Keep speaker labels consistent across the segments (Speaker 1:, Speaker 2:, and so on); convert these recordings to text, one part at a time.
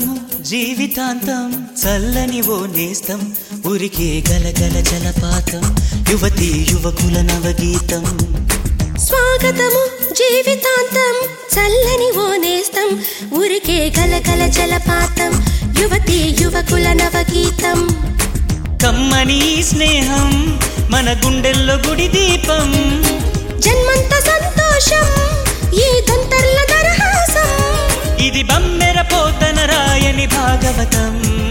Speaker 1: స్వాగతము జీవితాంతం చల్లని ఓ నేస్తం ఉరికే గలగల జలపాతం యువతి యువకుల నవగీతం
Speaker 2: స్వాగతము జీవితాంతం చల్లని ఓ నేస్తం ఊరికే గలగల జలపాతం యువతి యువకుల నవగీతం
Speaker 1: కమ్మని స్నేహం మన గుండెల్లో గుడి దీపం
Speaker 2: జన్మంత సంతోషం ఈ దంతర్ల దరహాసం
Speaker 1: ఇది బమ్మెర పోతన రాయని భాగవతం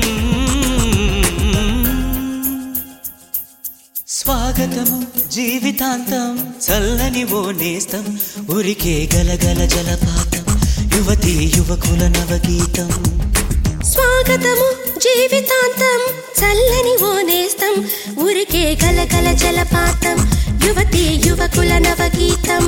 Speaker 1: స్వాగతము జీవితాంతం చల్లని ఓ నేస్తం ఉరికే గలగల జలపాతం యువతి యువకుల నవగీతం
Speaker 2: స్వాగతము జీవితాంతం చల్లని ఓ నేస్తం ఊరికే గలగల జలపాతం యువతి యువకుల నవగీతం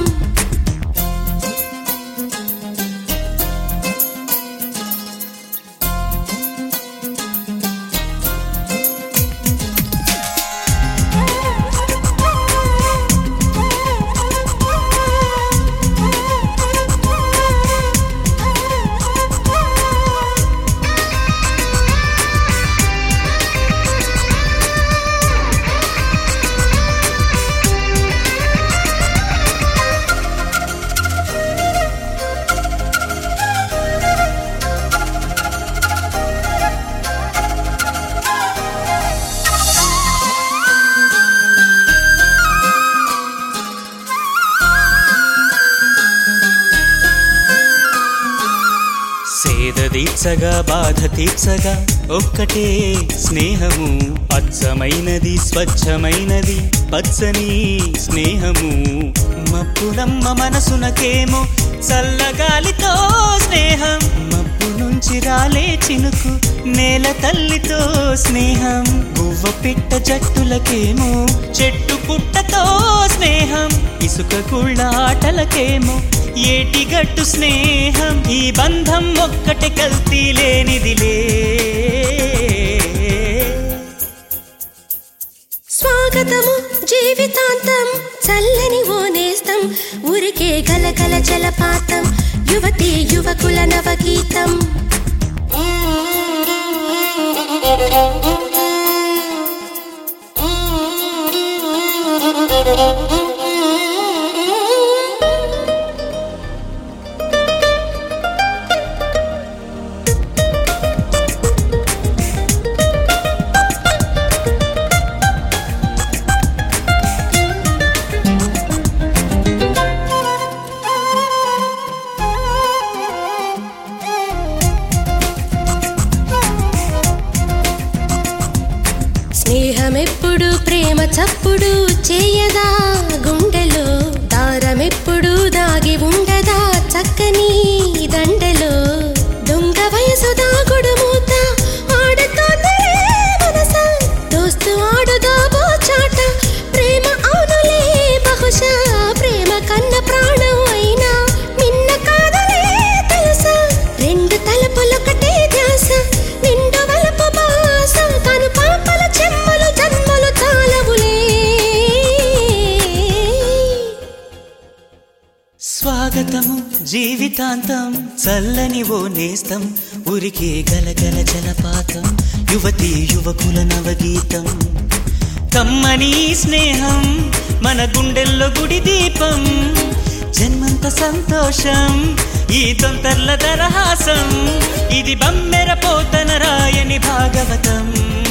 Speaker 1: సేద తీర్చగా బాధ తీర్చగా ఒక్కటే స్నేహము అచ్చమైనది స్వచ్ఛమైనది పచ్చని స్నేహము మప్పునమ్మ మనసునకేమో చల్లగాలితో స్నేహం మబ్బు నుంచి రాలే చినుకు నేల తల్లితో స్నేహం గువ్వ పిట్ట జట్టులకేమో చెట్టు పుట్టతో స్నేహం ఇసుక కుళ్ళ ఆటలకేమో ఏటిగట్టు స్నేహం ఈ బంధం ఒక్కటి కల్తీ లేనిదిలే
Speaker 2: స్వాగతము జీవితాంతం చల్లని ఓ నేస్తం ఊరికే గలగల జలపాతం యువతి యువకుల నవగీతం స్నేహమెప్పుడు ప్రేమ చప్పుడు చేయదా గుండెలో దారమెప్పుడు దాగి ఉండదా చక్కని దండలో దొంగ వయసు దాగుడు మూత ఆడుతోందిరే మనస దోస్తు ఆడుదా చాట ప్రేమ అవునులే బహుశా ప్రేమ కన్న ప్రాణం అయినా నిన్న కాదలే తెలుసా రెండు తలపులొకటే ధ్యాస నిండు వలపు బాస కను పాపల చెమ్మలు జన్మలు చాలవులే
Speaker 1: స్వాగతము జీవితాంతం చల్లని ఓ నేస్తం ఉరికే గలగల జలపాతం యువతి యువకుల నవగీతం కమ్మని స్నేహం మన గుండెల్లో గుడి దీపం జన్మంత సంతోషం ఈ తొంతర్ల దరహాసం ఇది బమ్మెర పోతన రాయని భాగవతం